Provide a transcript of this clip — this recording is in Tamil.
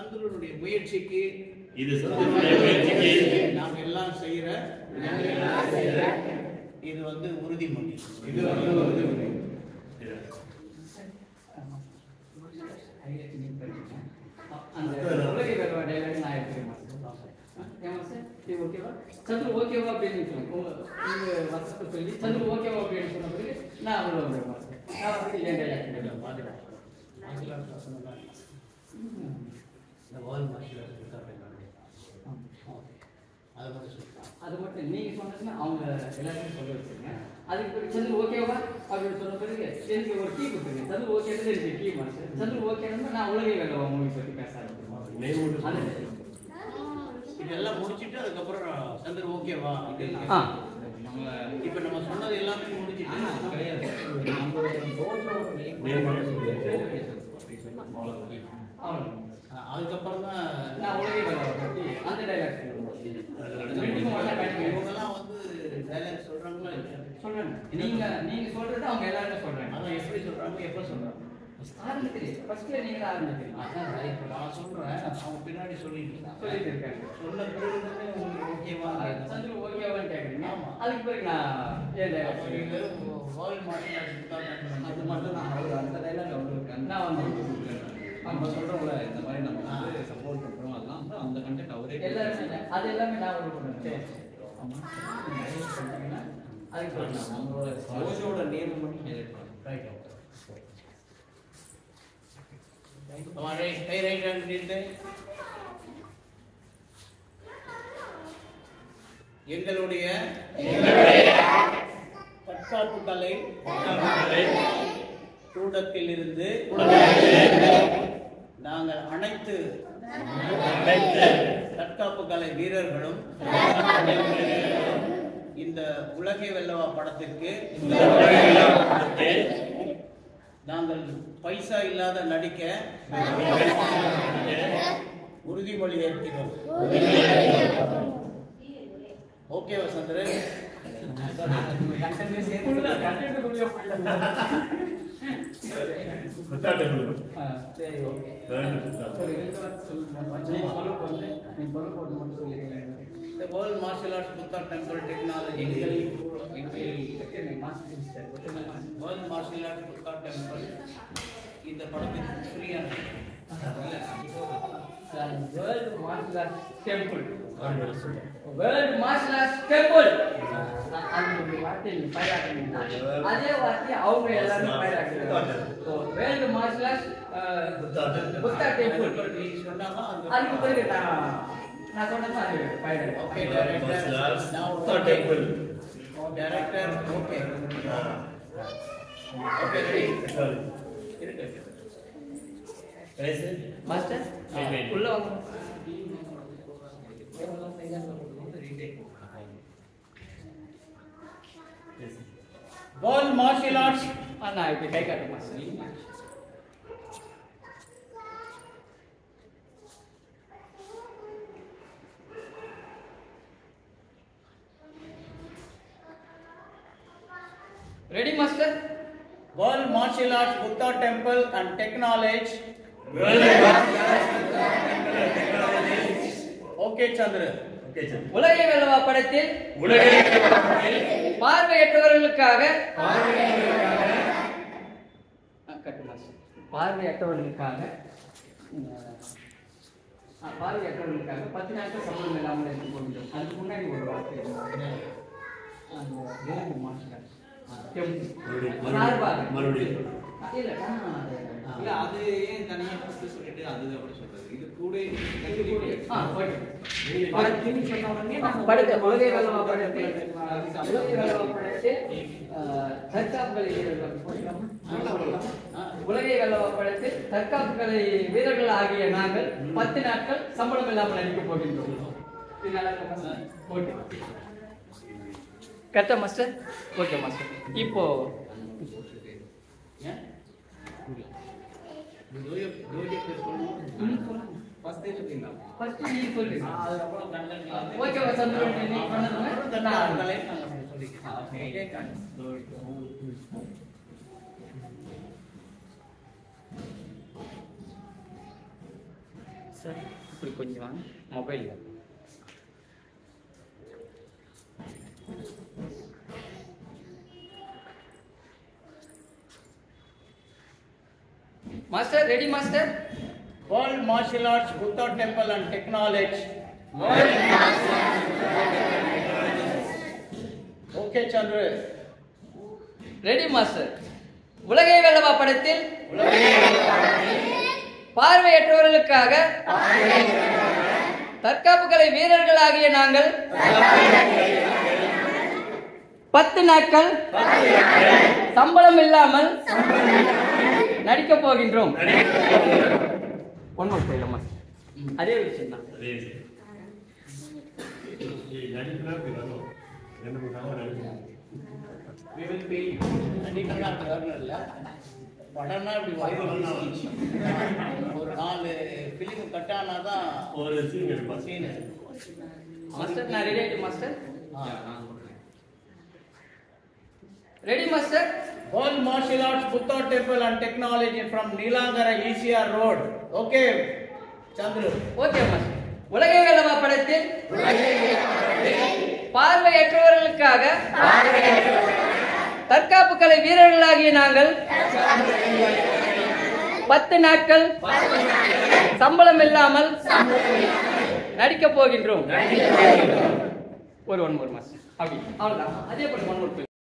சந்துருடைய முயற்சிக்கு இது சந்திரனுடைய முயற்சிக்கு நாம் எல்லாம் செய்யற இது வந்து உறுதிமொழி இது வந்து உறுதிமொழி. அந்த உலகை வெல்வா dialogue நான் எடுத்துக்கிறேன் மாஸ்டர். ஏன் மாஸ்டர்? இது ஓகேவா? சந்துரு ஓகேவா அப்படின்னு சொல்லுங்க. உங்க உங்க வசனத்தை சொல்லி சந்துரு ஓகேவா அப்படின்னு சொன்ன பிறகு நான் உள்ள வந்துடுறேன் மாஸ்டர். நான் வந்து என் dialogue சொல்லிடுறேன். மார்ஷல் ஆர்ட்ஸ் வசனம் தான். இந்த வேர்ல்ட் மார்ஷல் ஆர்ட்ஸ் இருக்காங்க அதை மட்டும் சொல்லிட்டான் அது மட்டும் நீங்க சொன்னதுன்னா அவங்க எல்லாருமே சொல்ல வச்சிருங்க அதுக்கு பிறகு சந்திர ஓகேவா அப்படின்னு சொன்ன பிறகு எனக்கு ஒரு கீ கொடுத்துருங்க சந்திர ஓகேன்னு எனக்கு கீ மாஸ்டர் சந்திர ஓகேன்னு நான் உலகை வெல்லவா மூவி பத்தி பேச ஆரம்பிக்கிறேன் நேம் மட்டும் அது இதெல்லாம் முடிச்சிட்டு அதுக்கப்புறம் சந்திர ஓகேவா அப்படின்னு ஆ இப்போ நம்ம சொன்னது எல்லாமே முடிச்சிட்டு நேம் மட்டும் அவ்வளவுதான். ஆ, அதுக்கப்புறம் தான் நான் உலகை வெல்லவா பத்தி அந்த டைலாக் இவங்கெல்லாம் வந்து டைலாக் சொல்றாங்களா இல்லையா சொல்றேன் நீங்க நீங்க சொல்றது அவங்க எல்லாருமே சொல்றாங்க அதான் எப்படி சொல்றாங்க எப்போ சொல்றாங்க ஆரம்பிக்கிறீங்க ஃபர்ஸ்ட்ல நீங்க தான் ஆரம்பிக்கிறீங்க அதான் right. இப்ப நான் சொல்றேன் அவங்க பின்னாடி சொல்லிட்டு இருக்காங்க. சொல்லிட்டு இருக்காங்க சொன்ன பிறகு தானே உங்களுக்கு ஓகேவா சந்திர ஓகேவான்னு கேக்குறீங்க ஆமா. அதுக்கு பிறகு நான் ஏன் டைலாக் சொல்றேன் வேர்ல்ட் மார்ஷல் ஆர்ட்ஸ் அது மட்டும் நான் அவர் அந்த டைலாக் அவருக்கு நான் வந்து நம்ம சொல்றோம்ல இந்த மாதிரி நம்ம வந்து சப்போர்ட் பண்றோம் அதெல்லாம் வந்து அந்த கண்டென்ட் அவரே எல்லாருமே இல்லை. அது எல்லாமே நான் ஒரு பண்ணுறேன் அதுக்கு பிறகு நான் நம்மளோட ரோஜோட நேம் மட்டும் ஹைலைட் பண்ணுறோம் ரைட் ரைட் கை ரைட் ஹேண்ட் நின்று எங்களுடைய தற்காப்பு கலை கூடத்தில் இருந்து நாங்கள் அனைத்து தற்காப்பு கலை வீரர்களும் இந்த உலகை வெல்லவா படத்திற்கு நாங்கள் பைசா இல்லாத நடிக்க உறுதிமொழி ஏற்கிறோம் ஓகேவா சந்திரன் புத்தாண்டு சரி ஓகே வேர்ல்டு புத்தாண்டு ஒரு ரெண்டு வார்த்தை சொல்லுங்க நீ சொல்ல போறது நீ சொல்ல போறது மட்டும் சொல்லிடுங்க The World Martial Arts Buddha Temple Technology World Martial Arts Buddha Temple இந்த படத்துக்கு ஃப்ரீயான world martial arts temple world martial arts temple அந்த ஒரு வார்த்தை நீங்க பாராட்டுறீங்க அதே வார்த்தையை அவங்க எல்லாரும் பாராட்டுறாங்க world martial arts Buddha temple நீங்க சொன்னாங்க அதுக்கு பிறகு நான் நான் சொன்னது அது பாராட்டு okay Martial arts, director Buddha temple. Director okay okay ready இருக்கு மாஸ்டர் Wait, wait. உள்ள வாங்க World Martial Arts அண்ணா இப்ப கை காட்டு master ready master World Martial Arts Buddha Temple and Technology okay Chandra okay sir உலகை வெல்லவா படத்தில் உலகில் பார்வையற்றவர்களுக்காக ஆ, கட்டு மாஸ்டர். பார்வையற்றவர்களுக்காக ஆ, பார்வையற்றவர்களுக்காக பத்து நாட்கள் சம்பளம் இல்லாமல் இருக்க போகின்றோம் அதுக்கு முன்னாடி ஒரு வார்த்தை இருந்தது. அந்த வேலு மாஸ்டர் டெம்பிள். மறுபடியும், சார்பாக. மறுபடியும். ஆ, இல்ல நான் அது- இல்ல அது ஏன் தனியா ஃபர்ஸ்ட் சொல்லிட்டு அது அப்படி சொல்றது இது கூட ஆ, போயிட்டு. படத்தின் சொன்ன உடனே நம்ம படத்தை உலகை வெல்லவா படத்தில் உலகை வெல்லவா படத்தில் ஆ, தற்காப்பு கலை வீரர்கள் ஆ, உலகை வெல்லவா படத்தில் தற்காப்பு கலை வீரர்கள் ஆகிய நாங்கள் பத்து நாட்கள் சம்பளம் இல்லாமல் நடிக்க போகின்றோம் இது நல்லா இருக்கா மாஸ்டர்? ஓகே கரெக்டா மாஸ்டர் ஓகே மாஸ்டர் இப்போ ஏன் ஜோதிய ஜோதிய பேர் சொல்லணும் ஃபர்ஸ்ட் சொல்லிருந்தா ஃபர்ஸ்ட் நீ சொல்லுங்க அதுக்கப்புறம் கண்டென்ட் ஓகேவா சந்திரன் நீ பண்ணதுமே நான் கலை நாங்கள் சொல்லிக்கலாம் ஓகே மாஸ்டர் இப்படி கொஞ்சம் வாங்க mobile master ready master World Martial Arts Buddha Temple and Technology. Okay, Chandru. Ready master உலகை வெல்லவா படத்தில் பார்வையற்றவர்களுக்காக தற்காப்பு கலை வீரர்களாகிய நாங்கள் பத்து நாட்கள் சம்பளம் இல்லாமல் நடிக்கப் போகின்றோம் ஒன் மோர் டைம் மாஸ்டர் அதே விஷயம் தான் அதே சரி. ஏய், நடிப்புனா இப்படி வரணும். ரெண்டு மூணு தடவை நடிக்கணும். We will pay you. நடிகர்களா அப்படி வரணும் இல்ல? படம்னா இப்படி வரணும். ஒரு நாலு பிலிம் கட் ஆனாதான் ஒரு scene எடுப்பாங்க. scene. மாஸ்டர் நான் ரெடி ஆயிட்டு master ready master World Martial Arts Buddha Temple and Technology from Nilangara ECR Road. Okay, Chandru. Okay master உலகை வெல்லவா படத்தில் பார்வையற்றவர்களுக்காக தற்காப்பு கலை வீரர்களாகிய நாங்கள் பத்து நாட்கள் சம்பளம் இல்லாமல் நடிக்கப் போகின்றோம் ஒரு ஒன் ஒரு மாசம் அப்படி அவ்வளவுதான் அதே போல ஒன் ஒரு